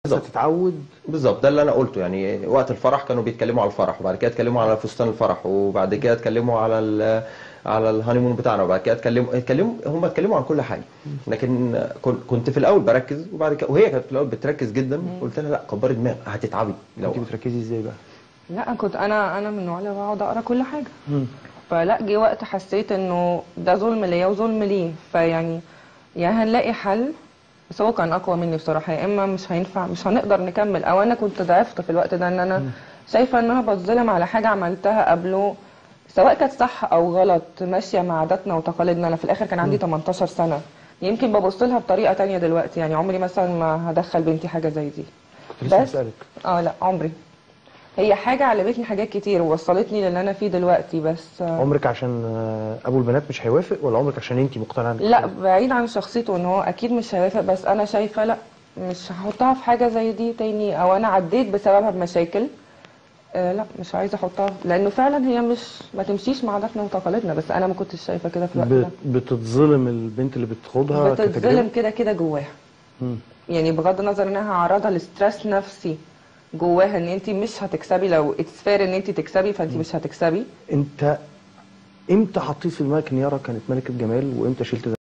تتعود بالظبط ده اللي انا قلته يعني وقت الفرح كانوا بيتكلموا على الفرح وبعد كده اتكلموا على فستان الفرح وبعد كده اتكلموا على ال على الهانيمون بتاعنا وبعد كده اتكلموا اتكلموا هم اتكلموا عن كل حاجه لكن كن- كنت في الاول بركز وبعد كده وهي كانت في الاول بتركز جدا قلت لها لا كبري دماغك هتتعبي لو انت بتركزي ازاي بقى لا كنت انا انا من النوع اللي بقعد اقرا كل حاجه فلا جه وقت حسيت انه ده ظلم ليا وظلم ليه فيعني يا هنلاقي حل بس هو كان اقوى مني بصراحه يا اما مش هينفع مش هنقدر نكمل او انا كنت ضعفت في الوقت ده ان انا شايفه ان انا بتظلم على حاجه عملتها قبله سواء كانت صح او غلط ماشيه مع عاداتنا وتقاليدنا انا في الاخر كان عندي 18 سنه يمكن ببص لها بطريقه تانية دلوقتي يعني عمري مثلا ما هدخل بنتي حاجه زي دي كنت لسه بس- بسألك اه لا عمري هي حاجة علمتني حاجات كتير ووصلتني للي انا فيه دلوقتي بس آه، عمرك عشان آه، ابو البنات مش هيوافق ولا عمرك عشان انت مقتنعه إنك لا كده؟ بعيد عن شخصيته ان هو اكيد مش هيوافق بس انا شايفة لا مش هحطها في حاجة زي دي تاني او انا عديت بسببها بمشاكل آه لا مش عايزة احطها لانه فعلا هي مش ما تمشيش مع عاداتنا وتقاليدنا بس انا ما كنتش شايفة كده في الوقت بت- ده بتتظلم البنت اللي بتخوضها بتتظلم كتجربه كده كده جواها مم. يعني بغض النظر انها هعرضها لستريس نفسي جواها ان انت مش هتكسبي لو اتس فير ان انت تكسبي فانت مش هتكسبي انت امتى حطيت في دماغك ان يارا كانت ملكه جمال وامتى شلت ده